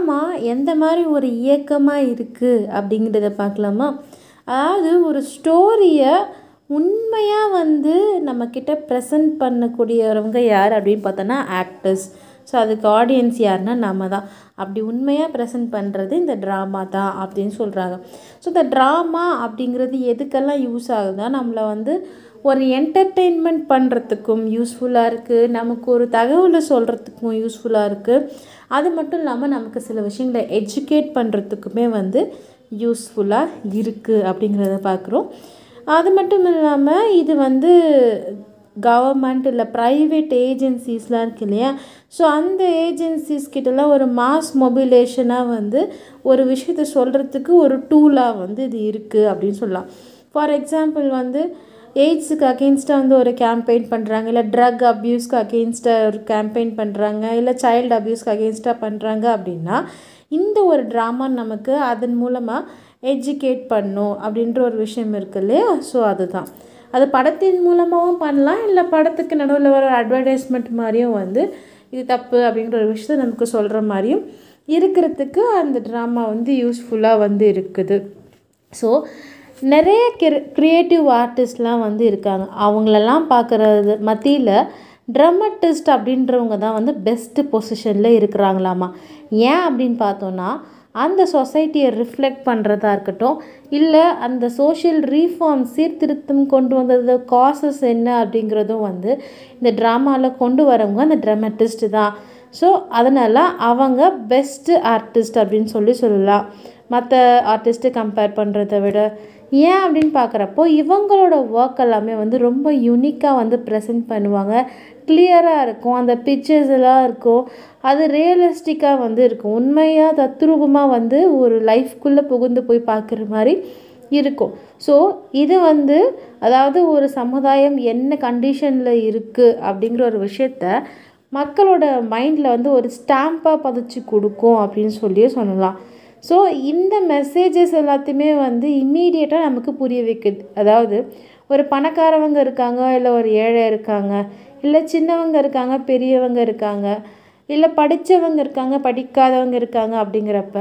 drama எந்த மாதிரி ஒரு இயக்கமாக இருக்குது அப்படிங்கிறத பார்க்கலாமா அதாவது ஒரு ஸ்டோரியை உண்மையாக வந்து நம்மக்கிட்ட ப்ரெசன்ட் பண்ணக்கூடியவங்க யார் அப்படின்னு பார்த்தோன்னா ஆக்டர்ஸ் ஸோ அதுக்கு ஆடியன்ஸ் யாருன்னா நம்ம தான் அப்படி உண்மையாக ப்ரெசென்ட் பண்ணுறது இந்த ட்ராமா தான் அப்படின்னு சொல்கிறாங்க ஸோ இந்த ட்ராமா அப்படிங்கிறது எதுக்கெல்லாம் யூஸ் ஆகுதுன்னா நம்மளை வந்து ஒரு என்டர்டெயின்மெண்ட் பண்ணுறதுக்கும் யூஸ்ஃபுல்லாக இருக்குது நமக்கு ஒரு தகவலை சொல்கிறதுக்கும் யூஸ்ஃபுல்லாக இருக்குது அது மட்டும் இல்லாமல் நமக்கு சில விஷயங்களை எஜுகேட் பண்ணுறதுக்குமே வந்து யூஸ்ஃபுல்லாக இருக்குது அப்படிங்கிறத பார்க்குறோம் அது மட்டும் இல்லாமல் இது வந்து கவர்மெண்ட் இல்லை ப்ரைவேட் ஏஜென்சிஸ்லாம் இருக்கு இல்லையா ஸோ அந்த ஏஜென்சிஸ் கிட்டலாம் ஒரு மாஸ் மொபிலேஷனாக வந்து ஒரு விஷயத்த சொல்கிறதுக்கு ஒரு டூலாக வந்து இது இருக்குது அப்படின்னு சொல்லலாம் ஃபார் எக்ஸாம்பிள் வந்து எய்ட்ஸுக்கு அகெயின்ஸ்டாக வந்து ஒரு கேம்பெயின் பண்ணுறாங்க இல்லை ட்ரக் அப்யூஸ்க்கு அகெயின்ஸ்டாக ஒரு கேம்பெயின் பண்ணுறாங்க இல்லை சைல்டு அப்யூஸ்க்கு அகெயின்ஸ்டாக பண்ணுறாங்க அப்படின்னா இந்த ஒரு ட்ராமா நமக்கு அதன் மூலமாக எஜுகேட் பண்ணும் அப்படின்ற ஒரு விஷயம் இருக்குது இல்லையா ஸோ அதுதான் அது படத்தின் மூலமாகவும் பண்ணலாம் இல்லை படத்துக்கு நடுவில் வர அட்வர்டைஸ்மெண்ட் மாதிரியும் வந்து இது தப்பு அப்படின்ற ஒரு விஷயத்த நமக்கு சொல்கிற மாதிரியும் இருக்கிறதுக்கு அந்த ட்ராமா வந்து யூஸ்ஃபுல்லாக வந்து இருக்குது ஸோ நிறைய கிரி க்ரியேட்டிவ் ஆர்டிஸ்ட்லாம் வந்து இருக்காங்க அவங்களெல்லாம் பார்க்குறது மத்தியில் ட்ரமட்டிஸ்ட் அப்படின்றவங்க தான் வந்து பெஸ்ட்டு பொசிஷனில் இருக்கிறாங்களாமா ஏன் அப்படின்னு பார்த்தோன்னா அந்த சொசைட்டியை ரிஃப்ளெக்ட் பண்ணுறதா இருக்கட்டும் இல்லை அந்த சோஷியல் ரீஃபார்ம் சீர்திருத்தம் கொண்டு வந்தது காசஸ் என்ன அப்படிங்கிறதும் வந்து இந்த ட்ராமாவில் கொண்டு வரவங்க அந்த ட்ரமட்டிஸ்ட் தான் ஸோ அதனால் அவங்க பெஸ்ட்டு ஆர்டிஸ்ட் அப்படின்னு சொல்லி சொல்லலாம் மற்ற ஆர்டிஸ்ட்டு கம்பேர் பண்ணுறத விட ஏன் அப்படின்னு பார்க்குறப்போ இவங்களோட ஒர்க் எல்லாமே வந்து ரொம்ப யூனிக்காக வந்து ப்ரெசென்ட் பண்ணுவாங்க கிளியராக இருக்கும் அந்த பிக்சர்ஸ் எல்லாம் இருக்கும் அது ரியலிஸ்டிக்காக வந்து இருக்கும் உண்மையாக தத்ரூபமாக வந்து ஒரு லைஃப்குள்ளே புகுந்து போய் பார்க்குற மாதிரி இருக்கும் ஸோ இது வந்து அதாவது ஒரு சமுதாயம் என்ன கண்டிஷனில் இருக்குது அப்படிங்கிற ஒரு விஷயத்த மக்களோட மைண்டில் வந்து ஒரு ஸ்டாம்பாக பதிச்சு கொடுக்கும் அப்படின்னு சொல்லியே சொல்லலாம் ஸோ இந்த மெசேஜஸ் எல்லாத்தையுமே வந்து இம்மீடியட்டாக நமக்கு புரிய வைக்குது அதாவது ஒரு பணக்காரவங்க இருக்காங்க இல்லை ஒரு ஏழை இருக்காங்க இல்லை சின்னவங்க இருக்காங்க பெரியவங்க இருக்காங்க இல்லை படித்தவங்க இருக்காங்க படிக்காதவங்க இருக்காங்க அப்படிங்கிறப்ப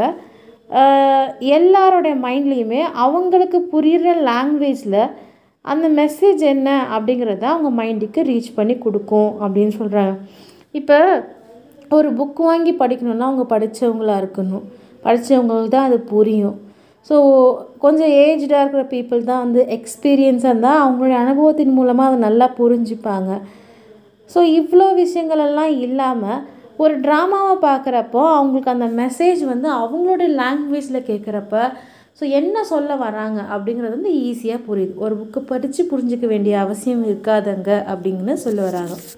எல்லாரோடைய மைண்ட்லேயுமே அவங்களுக்கு புரிகிற லாங்குவேஜில் அந்த மெசேஜ் என்ன அப்படிங்கிறத அவங்க மைண்டுக்கு ரீச் பண்ணி கொடுக்கும் அப்படின்னு சொல்கிறாங்க இப்போ ஒரு புக் வாங்கி படிக்கணுன்னா அவங்க படித்தவங்களாக இருக்கணும் படித்தவங்களுக்கு தான் அது புரியும் ஸோ கொஞ்சம் ஏஜ்டாக இருக்கிற பீப்புள் தான் வந்து எக்ஸ்பீரியன்ஸாக இருந்தால் அவங்களுடைய அனுபவத்தின் மூலமாக அதை நல்லா புரிஞ்சுப்பாங்க ஸோ இவ்வளோ விஷயங்களெல்லாம் இல்லாமல் ஒரு ட்ராமாவை பார்க்குறப்போ அவங்களுக்கு அந்த மெசேஜ் வந்து அவங்களோட லாங்குவேஜில் கேட்குறப்ப ஸோ என்ன சொல்ல வராங்க அப்படிங்கிறது வந்து ஈஸியாக புரியுது ஒரு புக்கு படித்து புரிஞ்சிக்க வேண்டிய அவசியம் இருக்காதங்க அப்படின்னு சொல்ல வராங்க